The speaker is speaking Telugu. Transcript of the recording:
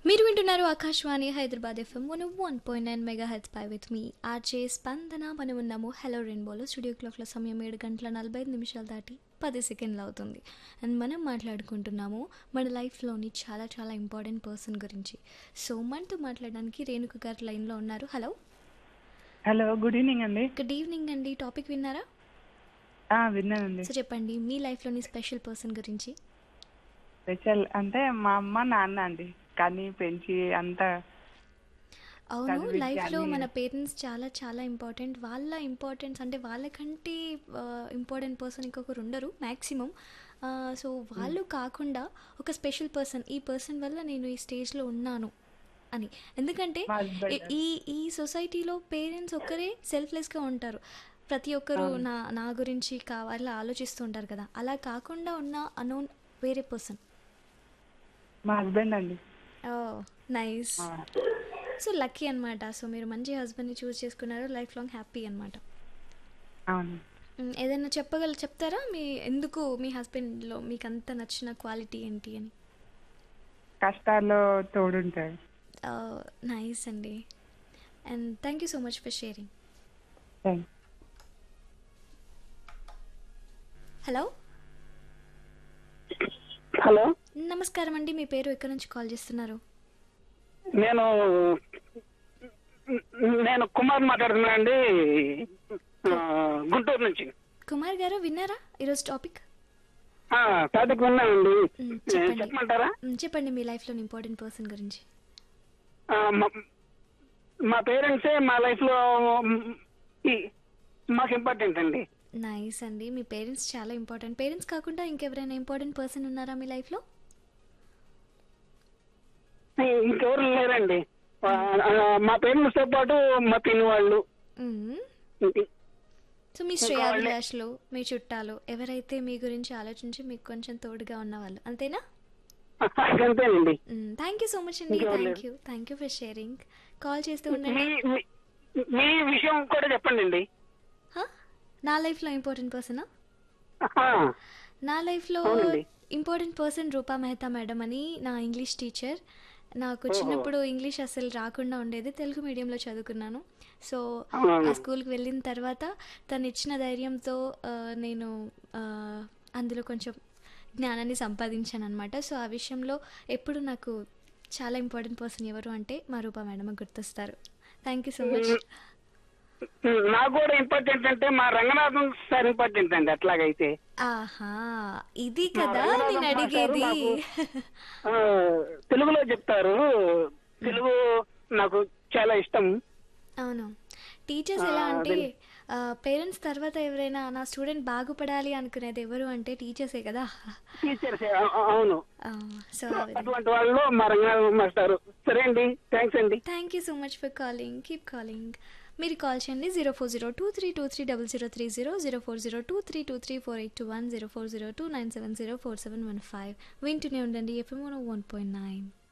మీరు వింటున్నారు Akashvani Hyderabad FM one one point nine mega హెచ్ పై విత్ మీ ఆర్జే స్పందన మనం ఉన్నాము హలో రెయిన్బోలో స్టూడియో క్లాక్ల సమయం ఏడు గంటల నలభై ఐదు నిమిషాలు దాటి పది సెకండ్లు అవుతుంది అండ్ మనం మాట్లాడుకుంటున్నాము మన లైఫ్లోని చాలా చాలా ఇంపార్టెంట్ పర్సన్ గురించి సో మనతో మాట్లాడడానికి రేణుక గారు లైన్లో ఉన్నారు హలో హలో గుడ్ ఈవినింగ్ అండి గుడ్ ఈవినింగ్ అండి టాపిక్ విన్నారా ఆ, విన్నానండి సో చెప్పండి మీ లైఫ్లోని స్పెషల్ పర్సన్ గురించి స్పెషల్ అంటే మా అమ్మ నాన్న అండి కానీ పెంచి అంతా అవును చదివించి లైఫ్లో అన్ని- మన పేరెంట్స్ చాలా చాలా ఇంపార్టెంట్ వాళ్ళ ఇంపార్టెన్స్ అంటే వాళ్ళకంటే ఇంపార్టెంట్ పర్సన్ ఇంకొకరు ఉండరు మ్యాక్సిమం సో వాళ్ళు కాకుండా ఒక స్పెషల్ పర్సన్ ఈ పర్సన్ వల్ల నేను ఈ స్టేజ్లో ఉన్నాను అని ఎందుకంటే మా husband. ఈ- ఈ ఈ సొసైటీలో పేరెంట్స్ ఒక్కరే సెల్ఫ్లెస్గా ఉంటారు ప్రతి ఒక్కరు నా నా గురించి కావాలా ఆలోచిస్తూ ఉంటారు కదా అలా కాకుండా ఉన్న అనోన్ వేరే పర్సన్ మా హస్బెండ్ అండి నైస్ ఆ, సో లక్కీ అనమాట సో మీరు మంచి హస్బెండ్ని చూస్ చేసుకున్నారు లైఫ్ లాంగ్ హ్యాపీ అనమాట అవును ఏదైనా చెప్పగల చెప్తారా మీ ఎందుకు మీ హస్బెండ్లో మీకు అంత నచ్చిన క్వాలిటీ ఏంటి అని కష్టాల్లో తోడుంటాడు నైస్ అండి and thank you so much for sharing thank hello hello నమస్కారం అండి మీ పేరు ఎక్కడి నుంచి కాల్ చేస్తున్నారు నేను నేను కుమార్ మాట్లాడుతున్నా అండి ఆ, గుంటూరు నుంచి కుమార్ గారు విన్నారా ఈరోజు టాపిక్ ఆ, టాపిక్ విన్నానండి మ్, ఏ, చెప్పండి. చెప్పమంటారా మ్, చెప్పండి మీ లైఫ్లో ఇంపార్టెంట్ పర్సన్ గురించి ఆ, మా- మా పేరెంట్సే మా లైఫ్ లో మ్, ఈ- మాకు ఇంపార్టెంట్ అండి నైస్ అండి మీ పేరెంట్స్ చాలా ఇంపార్టెంట్ పేరెంట్స్ కాకుండా ఇంకెవరైనా ఇంపార్టెంట్ పర్సన్ ఉన్నారా మీ లైఫ్లో ఈ- ఇంకెవరు లేరండి ఆ, ఆ, మా పేరెంట్స్ తో పాటు మా పిన్ని వాళ్ళు ఇంక- సో మీ శ్రేయాభిలాషులు మీ చుట్టాలు ఎవరైతే మీ గురించి ఆలోచించి మీకు కొంచెం తోడుగా ఉన్నవాళ్ళు అంతేనా అంతేనండి థ్యాంక్ యూ సో మచ్ అండి ఇంకెవరు థ్యాంక్ లేరు. You thank you for sharing call చేస్తూ మీ ఉండండి మీ- మీ విషయం కూడా చెప్పండి అండి హా? నా లైఫ్లో ఇంపార్టెంట్ పర్సనా ఆ, నా లైఫ్లో అవునండి. Important person Rupa Mehta madam అని నా ఇంగ్లీష్ టీచర్ నాకు చిన్నప్పుడు ఇంగ్లీష్ అసలు రాకుండా ఉండేది తెలుగు మీడియంలో చదువుకున్నాను సో అవునా? ఆ స్కూల్కి వెళ్ళిన తర్వాత తను ఇచ్చిన ధైర్యంతో ఆ, నేను ఆ, అందులో కొంచెం జ్ఞానాన్ని సంపాదించాను అనమాట సో ఆ విషయంలో ఎప్పుడు నాకు చాలా ఇంపార్టెంట్ పర్సన్ ఎవరు అంటే మా రూపా మేడం గుర్తొస్తారు థ్యాంక్ యూ సో మచ్ నాకు కూడా ఇంపార్టెంట్ అంటే మా రంగనాథన్ సార్ ఇంపార్టెంట్ అండి అట్లాగైతే ఆహా ఇది కదా రంగనాథం నేను మాస్టారు అడిగేది నాకు, ఆ, తెలుగులో చెప్తారు తెలుగు నాకు చాలా ఇష్టం అవును టీచర్స్ ఆ, ఎలా అంటే అదే. పేరెంట్స్ తర్వాత ఎవరైనా నా స్టూడెంట్ బాగుపడాలి అనుకునేది ఎవరు అంటే టీచర్సే కదా టీచర్స్ అవును సో అటువంటి వాళ్ళు మా రంగనాథన్ మాస్టారు సరే అండి థ్యాంక్స్ అండి thank you so much for calling keep calling మీరు కాల్ చేయండి zero four zero two three two three double zero three zero zero four zero two three two three four eight two one zero four zero two nine seven zero four seven one five వింటూనే ఉండండి ఎఫ్ఎం వన్ పాయింట్ నైన్